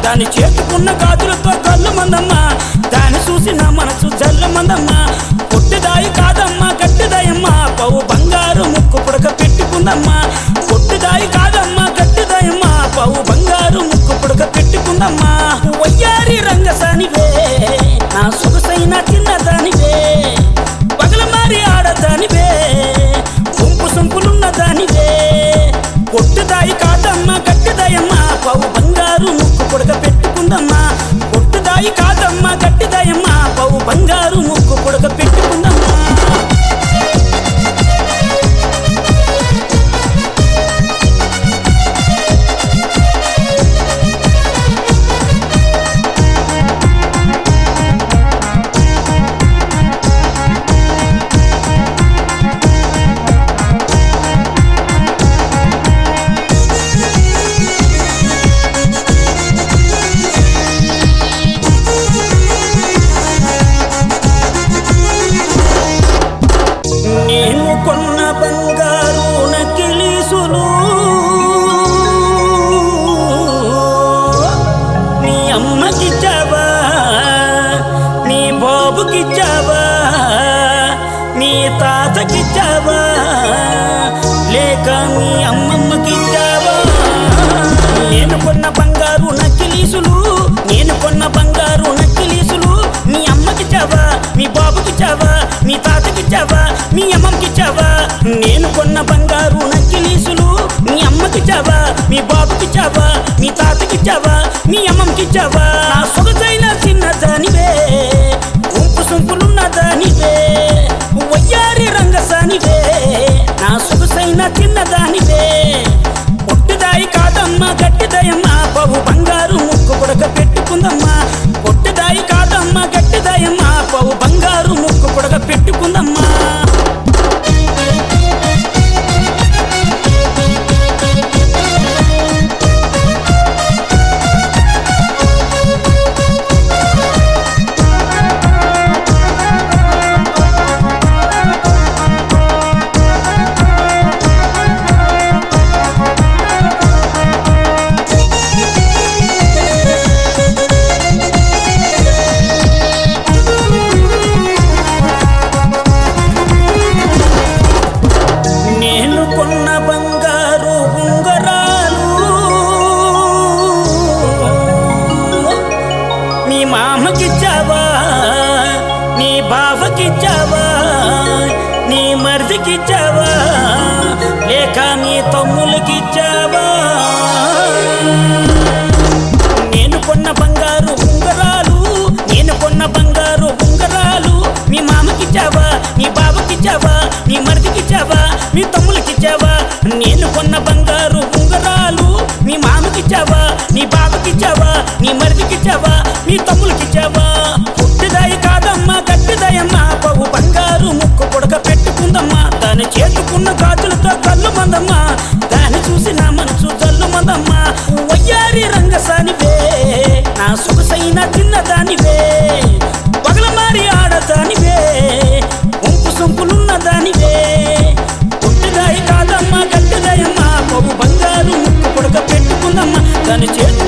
దాని చేతుకున్న గాజులతో కళ్ళు మందమ్మ దాన్ని చూసి నా మనసు జల్లు మందమ్మ పొట్టిదాయి కాదమ్మా గట్టిదాయమ్మ పవు బంగారు ముక్కు పుడక పెట్టుకుందమ్మా పొట్టిదాయి కాదమ్మా గట్టిదాయమ్మ పవు బంగారు ముక్కు పుడక పెట్టుకుందమ్మా వయ్యారి రంగసానివే నా సొగసైన చిన్నదానివే పగల మారి ఆడదానివే గుంపు సొంపులున్న దానివే పొట్టుదాయి కాదమ్మా గట్టిదాయమ్మా పవు బంగారు ముక్కు పొడక పెట్టుకుందమ్మా పొట్టుదాయి కాదమ్మా గట్టిదాయమ్మా పవు బంగారు ముక్కు పొడక పెట్టుకుందమ్మా నేను కొన్న బంగారు నకిలీసులు నీ అమ్మకిచ్చావా నీ బాబుకిచ్చావా నీ తాతకిచ్చావా లేక నీ అమ్మమ్మకిచ్చావా నేను కొన్న బంగారు నకిలీసులు నేను కొన్న బంగారు నకిలీసులు మీ అమ్మకిచ్చావా మీ బాబుకిచ్చావా మీ తాతకిచ్చావా మీ అమ్మకిచ్చావా నేను కొన్న బంగారు నకిలీసులు మీ అమ్మకిచ్చావా మీ బాబుకిచ్చావా మీ తాతకిచ్చావా మీ అమ్మకిచ్చావా నా సొగసైన చిన్న దానివే ఉంపు సొంపులున్న దానివే వయ్యారి రంగసానివే నా సొగసైన చిన్న దానివే పొట్టిదాయి కాదమ్మా గట్టిదయమ్మా పవు బంగారు ముక్కు కొడక పెట్టుకుందమ్మా పొట్టిదాయి కాదమ్మా గట్టిదయమ్మా పవు బంగారు ముక్కు కొడక పెట్టుకుందమ్మా నేను కొన్న బంగారు ఉంగరాలు మీ మామకిచ్చావా నీ బావకిచ్చావా నీ మరిదికిచ్చావా లేక మీ తమ్ములకిచ్చావా నేను కొన్న బంగారు ఉంగరాలు నేను కొన్న బంగారు ఉంగరాలు మీ మామకిచ్చావా నీ బావకిచ్చావా నీ మరిదికిచ్చావా మీ తమ్ములకిచ్చావా నేను కొన్న బంగారు ఉంగరాలు మీ మామకిచ్చావా నీ బావకిచ్చావా నీ మరిదికిచ్చావా మీ తమ్ములకిచ్చావా పుట్టిదాయి కాదమ్మా గట్టిదాయమ్మా పవు బంగారు ముక్కు పొడక పెట్టుకుందమ్మా దాని చేతుకున్న గాజులతో కళ్ళు మందమ్మా దాన్ని చూసి నా మనసు జల్లు మందమ్మా వయ్యారి రంగసానివే నా సొగసైన చిన్నదానివే పగల మారి ఆడదానివే ఉంపు సొంపులున్న దానివే పుట్టిదాయి కాదమ్మా గట్టిదాయమ్మా పవు బంగారు ముక్కు పొడక పెట్టుకుందమ్మా దాని చేతు